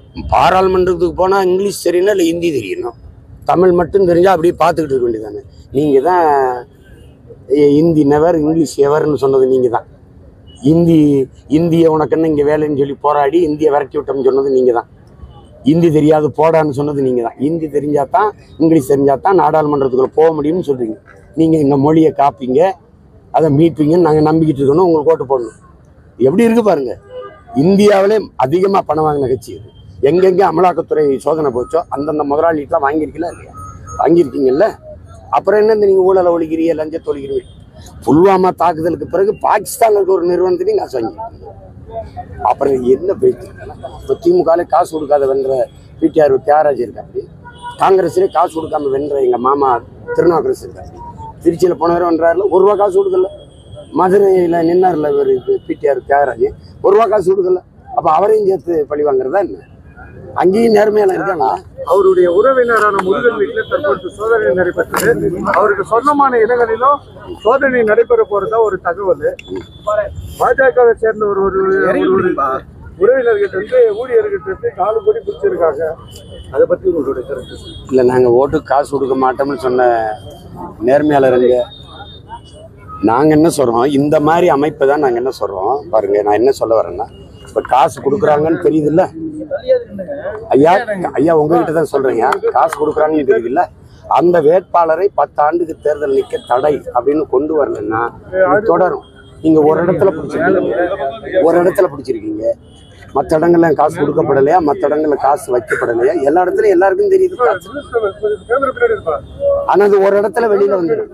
பாராளுமன்றத்துக்கு போனால் இங்கிலீஷ் தெரியணும் இல்லை ஹிந்தி தெரியணும் தமிழ் மட்டும் தெரிஞ்சால் அப்படியே பார்த்துக்கிட்டு இருக்க வேண்டியதானே நீங்கள் தான் எ- ஹிந்தி நெவர் இங்கிலீஷ் எவர்னு சொன்னது நீங்கள் தான் இந்தி இந்திய உனக்குன்னு இங்கே வேலைன்னு சொல்லி போராடி இந்தியை விரட்டி விட்டோம்னு சொன்னது நீங்கள் தான் ஹிந்தி தெரியாது போடான்னு சொன்னது நீங்கள் தான் ஹிந்தி தெரிஞ்சால் தான் இங்கிலீஷ் தெரிஞ்சால் தான் நாடாளுமன்றத்துக்குள்ள போக முடியும்னு சொல்கிறீங்க நீங்கள் எங்கள் மொழியை காப்பீங்க அதை மீட்பீங்கன்னு நாங்கள் நம்பிக்கிட்டு இருக்கணும் உங்களுக்கு ஓட்டு போடணும் எப்படி இருக்கு பாருங்க இந்தியாவிலே அதிகமாக பணம் வாங்கின கட்சி இது எங்கெங்கே அமலாக்கத்துறை சோதனை போச்சோ அந்தந்த முதலாளிகிட்டலாம் வாங்கியிருக்கீங்களா இல்லையா வாங்கியிருக்கீங்கல்ல அப்புறம் என்ன இந்த நீங்கள் ஊழலை ஒழிக்கிறீங்க லஞ்சத்தை ஒழிக்கிறீங்க புல்வாமா தாக்குதலுக்கு பிறகு பாகிஸ்தான்ல இருக்க ஒரு நிறுவனத்திலையும் காசு வாங்கியிருக்கீங்க அப்புறம் என்ன பேச்சு இப்போ திமுகலே காசு கொடுக்காத வென்ற பிடிஆர் தியாகராஜ் இருக்காரு காங்கிரஸ்லேயே காசு கொடுக்காம வென்ற எங்கள் மாமா திருநாவுக்கரசு இருக்காரு திருச்சியில் போனவரை வென்றாருல ஒரு ரூபா காசு கொடுக்கல மதுரையில் நின்னார்ல இவர் பிடிஆர் தியாகராஜ் ஒரு ரூபா காசு கொடுக்கல அப்போ அவரையும் சேர்த்து பழி வாங்குறதா என்ன அங்கேயும் நேர்மையெல்லாம் இருக்கானா அவருடைய உறவினரான முருகன் வீட்டில் தற்போது சோதனை நடைபெற்றது அவருக்கு சொந்தமான இடங்களிலும் சோதனை நடைபெற போறதா ஒரு தகவல் பாஜகவை சேர்ந்த ஒரு ஒரு ஒரு உறவினர்கிட்ட இருந்து ஊழியர்கிட்ட இருந்து நாலு கோடி பிடிச்சிருக்காங்க அதை பத்தி உங்களுடைய கருத்து இல்லை நாங்கள் ஓட்டுக்கு காசு கொடுக்க மாட்டோம்னு சொன்ன நேர்மையாளருங்க நாங்கள் என்ன சொல்கிறோம் இந்த மாதிரி அமைப்பு தான் நாங்கள் என்ன சொல்கிறோம் பாருங்க நான் என்ன சொல்ல வரேன்னா இப்போ காசு கொடுக்குறாங்கன்னு தெரியுதுல்ல ஐயா ஐயா உங்ககிட்ட தான் சொல்றீங்க காசு கொடுக்குறாங்கன்னு தெரியுதுல்ல அந்த வேட்பாளரை பத்து ஆண்டுக்கு தேர்தல் நிற்க தடை அப்படின்னு கொண்டு வரலன்னா இது தொடரும் நீங்க ஒரு இடத்துல பிடிச்சிருக்கீங்க ஒரு இடத்துல பிடிச்சிருக்கீங்க மற்ற இடங்கள்ல காசு கொடுக்கப்படலையா மற்ற இடங்கள்ல காசு வைக்கப்படலையா எல்லா இடத்துலயும் எல்லாருக்கும் தெரியுது காசு. கேமரா பின்னாடி இருப்பா ஆனா அது ஒரு இடத்துல வெளியில வந்துடும்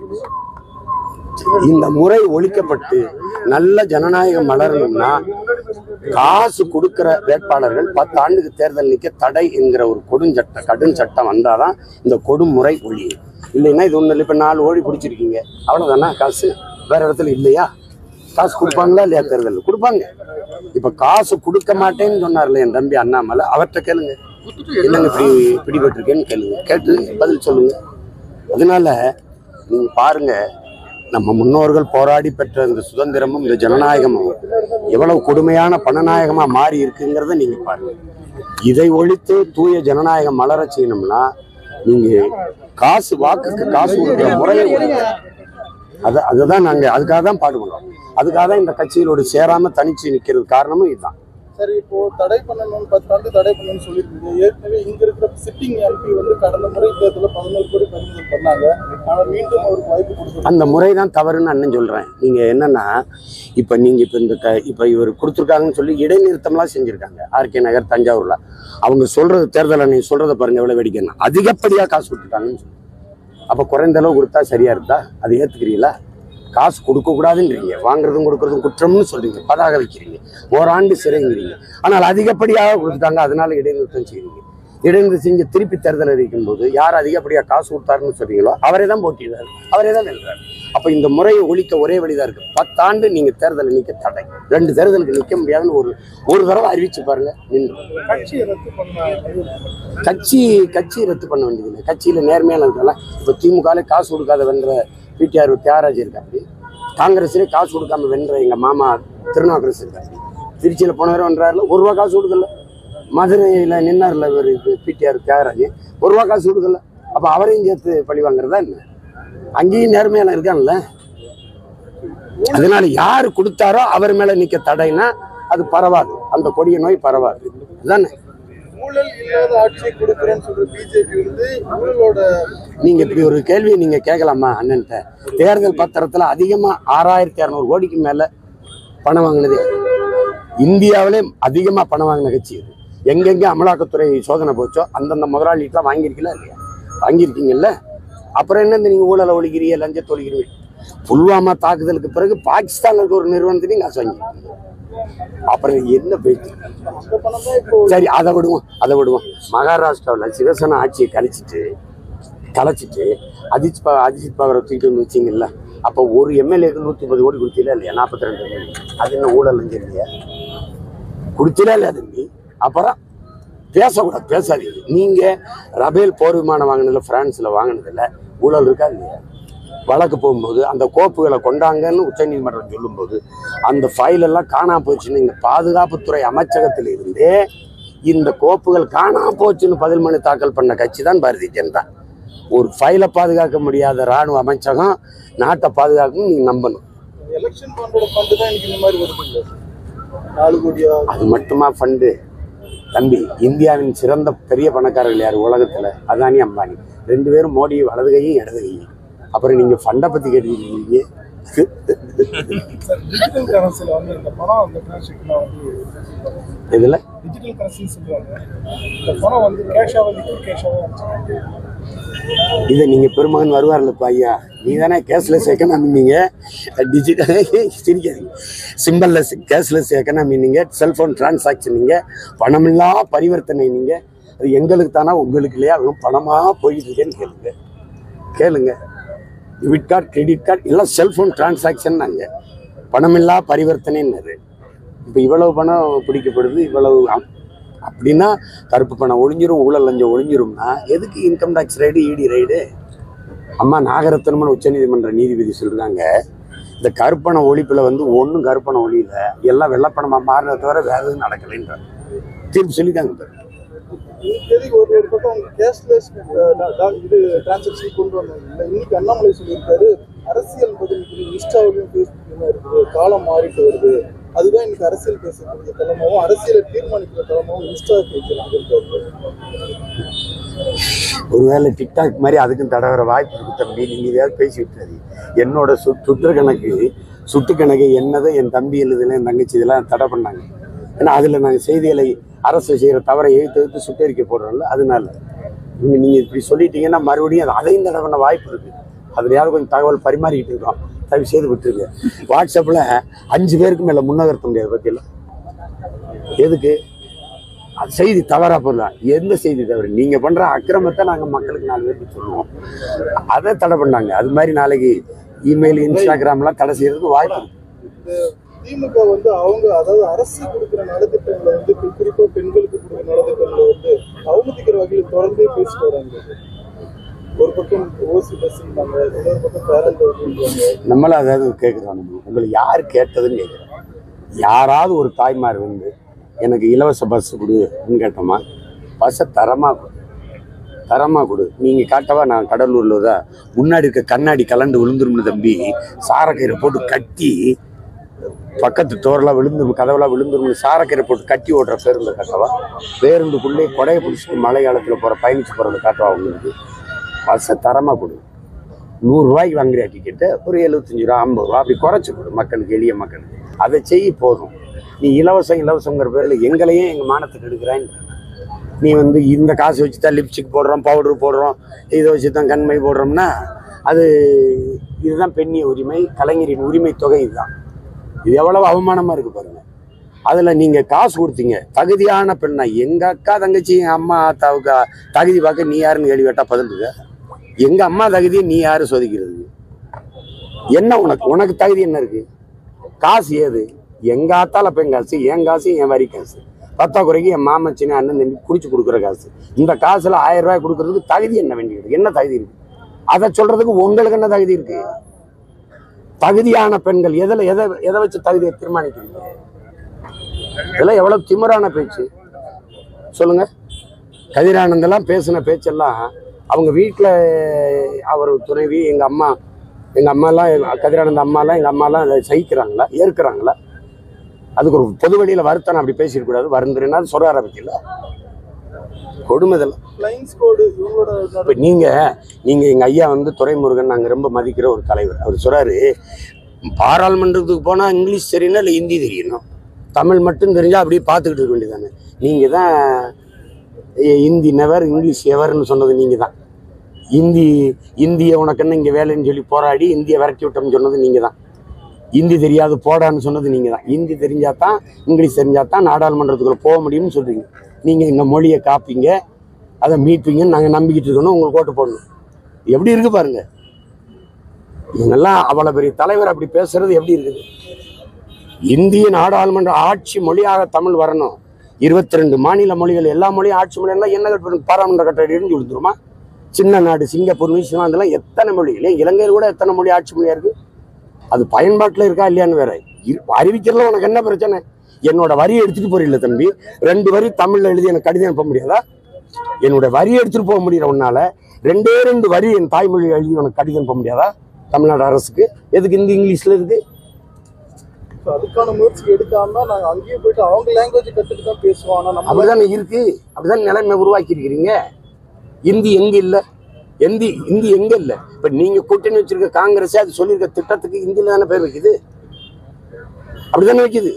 இந்த முறை ஒழிக்கப்பட்டு நல்ல ஜனநாயகம் மலரணும்னா காசு கொடுக்கிற வேட்பாளர்கள் பத்து ஆண்டுக்கு தேர்தல் நிற்க தடை என்கிற ஒரு கொடுஞ்சட்ட கடும் சட்டம் வந்தாதான் இந்த கொடுமுறை ஒழியும் இல்லைன்னா இது ஒன்றும் இல்லை இப்போ நாலு ஓடி பிடிச்சிருக்கீங்க அவ்வளோதானா காசு வேற இடத்துல இல்லையா காசு கொடுப்பாங்களா இல்லையா தேர்தல் கொடுப்பாங்க இப்போ காசு கொடுக்க மாட்டேன்னு சொன்னார்ல என் தம்பி அண்ணாமலை அவர்கிட்ட கேளுங்க என்னங்க இப்படி பிடிபட்டிருக்கேன்னு கேளுங்க கேட்டு பதில் சொல்லுங்க அதனால நீங்க பாருங்க நம்ம முன்னோர்கள் போராடி பெற்ற இந்த சுதந்திரமும் இந்த ஜனநாயகமும் எவ்வளவு கொடுமையான பணநாயகமா மாறி இருக்குங்கிறத நீங்க பாருங்க இதை ஒழித்து தூய ஜனநாயகம் மலர செய்யணும்னா நீங்க காசு வாக்குக்கு காசு கொடுக்குற முறையை ஒழிங்க. அத அதுதான் நாங்க அதுக்காக தான் பாடுபடுறோம் அதுக்காக தான் இந்த கட்சிகளோடு சேராம தனிச்சு நிக்கிறது காரணமும் இதுதான் சரி இப்போ தடை பண்ணணும்னு பத்து ஆண்டு தடை பண்ணணும்னு சொல்லியிருக்கீங்க ஏற்கனவே இங்க இருக்கிற சிட்டிங் எம்பி வந்து கடந்த முறை தேர்தலில் பதினோரு கோடி பறிமுதல் பண்ணாங்க ஆனா மீண்டும் அவருக்கு வாய்ப்பு கொடுக்கணும் அந்த முறை தான் தவறுன்னு அண்ணன் சொல்கிறேன் நீங்கள் என்னன்னா இப்போ நீங்கள் இப்போ இந்த க இப்போ இவர் கொடுத்துருக்காங்கன்னு சொல்லி இடைநிறுத்தம்லாம் செஞ்சுருக்காங்க ஆர்கே நகர் தஞ்சாவூரில் அவங்க சொல்கிறது தேர்தல் நீங்கள் சொல்கிறத பாருங்க எவ்வளோ வேடிக்கைன்னா அதிகப்படியாக காசு கொடுத்துட்டாங்கன்னு சொல்லி அப்போ குறைந்த அளவு கொடுத்தா சரியா இருந்தா அதை ஏற்றுக்கிறீங்களா காசு கொடுக்கக்கூடாதுன்றீங்க வாங்குறதும் கொடுக்கறதும் குற்றம்னு சொல்றீங்க பதாக வைக்கிறீங்க ஓராண்டு சிறைங்கிறீங்க ஆனால் அதிகப்படியாக கொடுத்துட்டாங்க அதனால இடைநிறுத்தம் செய்றீங்க இடைநிறுத்தம் செஞ்சு திருப்பி தேர்தல் அறிவிக்கும் போது யார் அதிகப்படியாக காசு கொடுத்தாருன்னு சொல்றீங்களோ அவரே தான் போட்டியிடாரு அவரே தான் வெல்றாரு அப்போ இந்த முறையை ஒழிக்க ஒரே வழிதான் இருக்கு பத்தாண்டு நீங்க தேர்தலை நிக்க தடை ரெண்டு தேர்தலுக்கு நிக்க முடியாதுன்னு ஒரு ஒரு தடவை அறிவிச்சு பாருங்க நின்று கட்சியை ரத்து பண்ண கட்சி கட்சி ரத்து பண்ண வேண்டியதில்லை கட்சியில நேர்மையான இருக்கலாம் இப்போ திமுகலே காசு கொடுக்காத வென்ற பிடிஆர் தியாகராஜ் இருக்காரு காங்கிரஸ்லேயே காசு கொடுக்காம வென்ற எங்க மாமா திருநாவுக்கரசு இருக்காரு திருச்சியில போனவரை வென்றாருல ஒரு ரூபா காசு கொடுக்கல மதுரையில் நின்னார்ல இவர் பிடிஆர் தியாகராஜ் ஒரு ரூபா காசு கொடுக்கல அப்போ அவரையும் சேர்த்து பழி வாங்குறதா என்ன அங்கேயும் நேர்மையான இருக்கான்ல அதனால யார் கொடுத்தாரோ அவர் மேல நிக்க தடைனா அது பரவாது அந்த கொடிய நோய் பரவாது அதானே ஊழல் இல்லாத ஆட்சியை கொடுக்குறேன்னு சொல்ற பிஜேபி வந்து ஊழலோட நீங்க இப்படி ஒரு கேள்வியை நீங்க கேட்கலாமா அண்ணன்ட்ட தேர்தல் பத்திரத்துல அதிகமா ஆறாயிரத்தி இரநூறு கோடிக்கு மேல பணம் வாங்கினது இந்தியாவிலே அதிகமா பணம் வாங்கின கட்சி இது எங்கெங்க அமலாக்கத்துறை சோதனை போச்சோ அந்தந்த முதலாளிகிட்டலாம் வாங்கியிருக்கீங்களா இல்லையா வாங்கியிருக்கீங்கல்ல அப்புறம் என்ன இந்த நீங்க ஊழலை ஒழிக்கிறீங்க லஞ்சத்தை ஒழிக்கிறீங்க புல்வாமா தாக்குதலுக்கு பிறகு பாகிஸ்தான்ல இருக்க ஒரு நிறுவனத்திலையும் காசு வாங்கியிருக்கீங்க அப்புறம் என்ன பேச்சு அந்த பணம் தான் இப்போ சரி அதை விடுவோம் அதை விடுவோம் மகாராஷ்டிராவில் சிவசேனா ஆட்சியை கழிச்சிட்டு கலைச்சிட்டு அஜித் பா அஜித் பவரை தூக்கிட்டு வந்து வச்சிங்கல்ல அப்போ ஒரு எம்எல்ஏக்கு நூற்றி முப்பது கோடி கொடுத்தீங்களா இல்லையா நாற்பத்தி ரெண்டு கோடி அது என்ன ஊழல் இல்லையா கொடுத்தீங்களா இல்லையா தம்பி அப்புறம் பேசக்கூடாது பேசாதீங்க நீங்க ரபேல் போர் விமானம் வாங்கினதுல பிரான்ஸ்ல வாங்கினதுல ஊழல் இருக்கா இல்லையா வழக்கு போகும்போது அந்த கோப்புகளை கொண்டாங்கன்னு உச்சநீதிமன்றம் சொல்லும்போது அந்த ஃபைல் எல்லாம் காணாம போச்சுன்னு இந்த பாதுகாப்புத்துறை அமைச்சகத்தில் இருந்தே இந்த கோப்புகள் காணாம போச்சுன்னு பதில் மனு தாக்கல் பண்ண கட்சி தான் பாரதிய ஜனதா ஒரு ஃபைலை பாதுகாக்க முடியாத ராணுவ அமைச்சகம் நாட்டை பாதுகாக்கணும் நீங்க நம்பணும் எலெக்ஷன் ஃபண்டோட ஃபண்டு தான் எனக்கு இந்த மாதிரி வருது இல்ல நாலு கோடியா அது மட்டுமா ஃபண்டு தம்பி இந்தியாவின் சிறந்த பெரிய பணக்காரர்கள் யார் உலகத்துல அதானி அம்பானி ரெண்டு பேரும் மோடி வலது கையும் இடது கையும் அப்புறம் நீங்க ஃபண்டை பத்தி கேட்டுருக்கீங்க சார் டிஜிட்டல் கரன்சில வந்து இந்த பணம் அந்த டிரான்சாக்ஷன் வந்து இதுல டிஜிட்டல் கரன்சின்னு சொல்லுவாங்க இந்த பணம் வந்து கேஷாக லிக்விட் கேஷாக இதை நீங்க பெருமகன் வருவார்லப்பா ஐயா நீ தானே கேஷ்லெஸ் எக்கனாமி நீங்க டிஜிட்டல் சிரிக்காதீங்க சிம்பிள்லெஸ் கேஷ்லெஸ் எக்கனாமி நீங்க செல்போன் டிரான்சாக்ஷன் நீங்க பணமில்லா பரிவர்த்தனை நீங்க அது எங்களுக்கு தானா உங்களுக்கு இல்லையா அதுவும் பணமா போயிட்டு இருக்கேன்னு கேளுங்க கேளுங்க டெபிட் கார்டு கிரெடிட் கார்டு எல்லாம் செல்போன் டிரான்சாக்ஷன் நாங்க பணமில்லா பரிவர்த்தனைன்னு இப்போ இவ்வளவு பணம் பிடிக்கப்படுது இவ்வளவு அம்- அப்படின்னா கருப்பு பணம் ஒளிஞ்சிரும் ஊழல் லஞ்சம் ஒளிஞ்சிரும்னா எதுக்கு இன்கம் டேக்ஸ் ரைடு இடி ரைடு அம்மா நாகரத்னம்னு உச்சநீதிமன்ற நீதிபதி சொல்றாங்க இந்த கருப்பணம் ஒழிப்புல வந்து ஒன்றும் கருப்பணம் ஒழியல எல்லாம் வெள்ளப்பணமா மாறினத தவிர வேற எதுவும் நடக்கலைன்ற தீர்ப்பு சொல்லிட்டாங்க பாரு. எதுக்கு ஒரு ஒரு பக்கம் அவங்க கேஷ்லெஸ் இது டிரான்சாக்ஷன் கொண்டு வந்தாங்க இல்ல இன்னைக்கு அண்ணாமலை சொல்லியிருக்காரு அரசியல் பதிலுக்கு இன்ஸ்டாவிலும் ஃபேஸ்புக்லையும் இருக்குது காலம் மாறிட்டு வருது அதுதான் இன்னைக்கு அரசியல் பேசக்கூடிய தளமாவும் அரசியலை தீர்மானிக்கிற தளமாவும் இன்ஸ்டா பேசுறாங்க ஒருவேளை டிக்டாக் மாதிரி அதுக்கும் தடை வர வாய்ப்பு இருக்கு தம்பி நீங்க ஏதாவது பேசி விட்டுறாது என்னோட சு சுற்று கணக்கு சுட்டு கணக்கு என்னதை என் தம்பி எழுதுல என் தங்கச்சி இதெல்லாம் தடை பண்ணாங்க ஏன்னா அதுல நாங்கள் செய்திகளை அரசு செய்யற தவறை எழுத்து எழுத்து சுட்டறிக்கை போடுறோம்ல அதனால நீங்க நீங்க இப்படி சொல்லிட்டீங்கன்னா மறுபடியும் அது அதையும் தடை பண்ண வாய்ப்பு இருக்கு அதுலயாவது கொஞ்சம் தகவல் பரிமாறிக்கிட்டு இருக்கோம் தயவு செய்து விட்டுருங்க வாட்ஸ்அப்ல அஞ்சு பேருக்கு மேல முன்னகர்த்த முடியாது பத்தியில எதுக்கு அது செய்தி தவறா போடலாம் எந்த செய்தி தவறு நீங்க பண்ற அக்கிரமத்தை நாங்க மக்களுக்கு நாலு பேருக்கு சொல்லுவோம் அதை தடை பண்ணாங்க அது மாதிரி நாளைக்கு இமெயில் இன்ஸ்டாகிராம்லாம் தடை செய்யறதுக்கு வாய்ப்பு இருக்கு. இந்த திமுக வந்து அவங்க அதாவது அரசு கொடுக்குற நலத்திட்டங்களை வந்து கு- குறிப்பா பெண்களுக்கு கொடுக்குற நலத்திட்டங்களை வந்து அவமதிக்கிற வகையில் தொடர்ந்தே பேசிட்டு வராங்க ஒரு பக்கம் ஓசி பஸ் இன்னொரு பக்கம் பேரண்ட் அப்படின்றாங்க நம்மளும் அதாவது கேட்குறோம் நம்ம உங்களை யார் கேட்டதுன்னு கேட்குறோம் யாராவது ஒரு தாய்மார் வந்து எனக்கு இலவச பஸ் கொடுன்னு கேட்டோமா பஸ்ஸை தரமாக கொடு தரமாக கொடு நீங்கள் காட்டவா நான் கடலூரில் தான் முன்னாடி இருக்க கண்ணாடி கலண்டு விழுந்துரும்னு தம்பி சாரக்கயிறை போட்டு கட்டி பக்கத்து டோரெல்லாம் விழுந்து கதவெல்லாம் விழுந்துரும்னு சாரக்கயிறை போட்டு கட்டி ஓட்டுற பேருந்து காட்டவா பேருந்துக்குள்ளே கொடையை பிடிச்சிட்டு மழை காலத்தில் போகிற பயணிச்சு போகிறத காட்டவா உங்களுக்கு பஸ்ஸை தரமாக கொடு நூறுரூவாய்க்கு வாங்குறியா டிக்கெட்டு ஒரு எழுபத்தஞ்சு ரூபா ஐம்பது ரூபா அப்படி குறைச்சி கொடு மக்களுக்கு எளிய மக்களுக்கு அதை செய்ய போதும் நீ இலவசம் இலவசங்கிற பேரில் எங்களையும் எங்கள் மானத்துக்கு எடுக்கிறான்னு நீ வந்து இந்த காசு வச்சு தான் லிப்ஸ்டிக் போடுறோம் பவுடர் போடுறோம் இதை வச்சு தான் கண்மை போடுறோம்னா அது இதுதான் பெண்ணிய உரிமை கலைஞரின் உரிமை தொகை இதுதான் இது எவ்வளவு அவமானமா இருக்கு பாருங்க அதுல நீங்க காசு கொடுத்தீங்க தகுதியான பெண்ணா எங்க அக்கா தங்கச்சி என் அம்மா அத்தாவுக்கு தகுதி பார்க்க நீ யாருன்னு கேள்வி கேட்டா பதிலுங்க எங்க அம்மா தகுதியை நீ யாரு சோதிக்கிறது என்ன உனக்கு உனக்கு தகுதி என்ன இருக்கு காசு ஏது எங்க ஆத்தால பெண் காசு என் காசு என் வரி காசு பத்தா குறைக்கு என் மாமன் சின்ன அண்ணன் தம்பி குடிச்சு கொடுக்குற காசு இந்த காசுல ஆயிரம் ரூபாய் கொடுக்கறதுக்கு தகுதி என்ன வேண்டியது என்ன தகுதி இருக்கு அதை சொல்றதுக்கு உங்களுக்கு என்ன தகுதி இருக்கு தகுதியான பெண்கள் எதுல எதை எதை வச்சு தகுதியை தீர்மானிக்கிறீங்க இதெல்லாம் எவ்வளவு திமிரான பேச்சு சொல்லுங்க கதிரானந்தெல்லாம் பேசின பேச்செல்லாம் அவங்க வீட்டில் அவர் துணைவி எங்க அம்மா எங்க அம்மாலாம் கதிரானந்த அம்மாலாம் எங்க அம்மாலாம் அதை சகிக்கிறாங்களா ஏற்கிறாங்களா அதுக்கு ஒரு பொது வழியில வருத்தம் அப்படி பேசிடக்கூடாது வருந்துருன்னா அது சொல்ற ஆரம்பிக்கல கொடுமை இதெல்லாம் ஃப்ளைங் ஸ்குவாடு இவங்களோட இப்ப நீங்க நீங்க எங்க ஐயா வந்து துரைமுருகன் நாங்க ரொம்ப மதிக்கிற ஒரு தலைவர் அவர் சொல்றாரு பாராளுமன்றத்துக்கு போனா இங்கிலீஷ் தெரியணும் இல்லை ஹிந்தி தெரியணும் தமிழ் மட்டும் தெரிஞ்சா அப்படியே பார்த்துக்கிட்டு இருக்க வேண்டியதானே நீங்க தான் எ- ஹிந்தி நெவர் இங்கிலீஷ் எவர்னு சொன்னது நீங்க தான் இந்தி இந்திய உனக்கு என்ன இங்க வேலைன்னு சொல்லி போராடி இந்தியை விரட்டி விட்டோம்னு சொன்னது நீங்க தான் ஹிந்தி தெரியாது போடான்னு சொன்னது நீங்க தான் ஹிந்தி தெரிஞ்சா தான் இங்கிலீஷ் தெரிஞ்சா தான் நாடாளுமன்றத்துக்குள்ள போக முடியும்னு சொல்றீங்க நீங்க எங்க மொழியை காப்பீங்க அதை மீட்பீங்கன்னு நாங்கள் நம்பிக்கிட்டு இருக்கணும் உங்களுக்கு ஓட்டு போடணும் எப்படி இருக்கு பாருங்க இவங்கெல்லாம் அவ்வளோ பெரிய தலைவர் அப்படி பேசுறது எப்படி இருக்குது இந்திய நாடாளுமன்ற ஆட்சி மொழியாக தமிழ் வரணும் இருபத்தி ரெண்டு மாநில மொழிகள் எல்லா மொழியும் ஆட்சி மொழியெல்லாம் என்ன கட்டணும் பாராளுமன்ற கட்டளை இடிஞ்சு விழுந்துருமா சின்ன நாடு சிங்கப்பூர் நியூசிலாந்து எல்லாம் எத்தனை மொழி இல்லை இலங்கையில் கூட எத்தனை மொழி ஆட்சி மொழியா இருக்கு அது பயன்பாட்டில் இருக்கா இல்லையான்னு வேற இரு- அறிவிக்கிறதுல உனக்கு என்ன பிரச்சனை என்னோட வரியை எடுத்துட்டு போறீல்ல தம்பி ரெண்டு வரி தமிழ்ல எழுதி எனக்கு கடிதம் அனுப்ப முடியாதா என்னோட வரியை எடுத்துட்டு போக முடியற உன்னால ரெண்டே ரெண்டு வரி என் தாய்மொழி எழுதி உனக்கு கடிதம் அனுப்ப முடியாதா தமிழ்நாடு அரசுக்கு எதுக்கு இந்த இங்கிலீஷ்ல இருக்கு So, அதுக்கான முயற்சி எடுக்காம நாங்க அங்கேயே போயிட்டு அவங்க லாங்குவேஜ் கத்துட்டு தான் பேசுவோம் ஆனா நம்ம அப்படிதானே இருக்கு அப்படிதான் நிலைமை உருவாக்கி இருக்கிறீங்க இந்தி எங்க இல்ல எந்தி இந்தி எங்க இல்ல இப்ப நீங்க கூட்டணி வச்சிருக்க காங்கிரஸ் அது சொல்லியிருக்க திட்டத்துக்கு இந்தியில தானே பேர் வைக்குது அப்படிதானே வைக்குது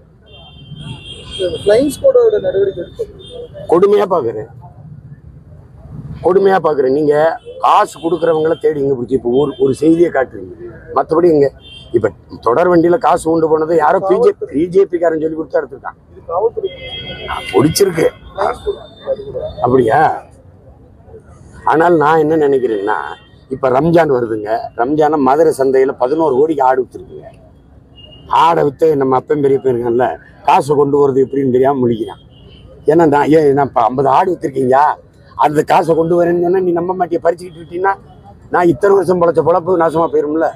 பிளைன் ஸ்குவாடோட நடவடிக்கை எடுப்பது கொடுமையா பாக்குறேன் கொடுமையா பாக்குறேன் நீங்க காசு கொடுக்கறவங்கள தேடி இங்க பிடிச்சி இப்போ ஒரு ஒரு செய்தியை காட்டுறீங்க மற்றபடி இங்க இப்ப தொடர் வண்டியில காசு கொண்டு போனதை யாரோ பிஜேபி பிஜேபி காரன் சொல்லி கொடுத்தா எடுத்துட்டான் இது காவல்துறை பிடிச்சிருக்கு பிளைன் ஸ்குவாட் அப்படியா ஆனால் நான் என்ன நினைக்கிறேன்னா இப்ப ரம்ஜான் வருதுங்க ரம்ஜான மதுரை சந்தையில பதினோரு கோடிக்கு ஆடு வித்துருக்குங்க ஆடை வித்து நம்ம அப்பன் பெரிய இருக்கான்ல காசு கொண்டு வரது எப்படின்னு தெரியாம முடிக்கிறான் ஏன்னா நான் ஏன் நான் இப்போ ஐம்பது ஆடு வித்துருக்கீங்க அந்த காசை கொண்டு வரேன்னு சொன்னா நீ நம்ப மாட்டிய பறிச்சுக்கிட்டு விட்டீங்கன்னா நான் இத்தனை வருஷம் பொழைச்ச பொழப்பு நாசமா போயிரும்ல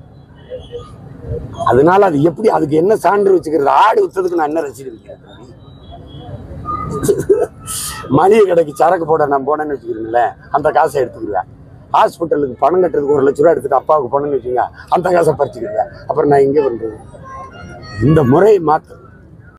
அதனால அது எப்படி அதுக்கு என்ன சான்று வச்சுக்கிறது ஆடு வித்ததுக்கு நான் என்ன ரசீது வைக்கிறேன் மளிகை கடைக்கு சரக்கு போட நான் போனேன்னு வச்சுக்கிறீங்களேன் அந்த காசை எடுத்துக்கிறேன் ஹாஸ்பிட்டலுக்கு பணம் கட்டுறதுக்கு ஒரு லட்ச ரூபா எடுத்துட்டு அப்பாவுக்கு பணம் வச்சுங்க அந்த காசை பறிச்சுக்கிறேன் அப்புறம் நான் எங்கே பண்றது இந்த முறையை மாற்று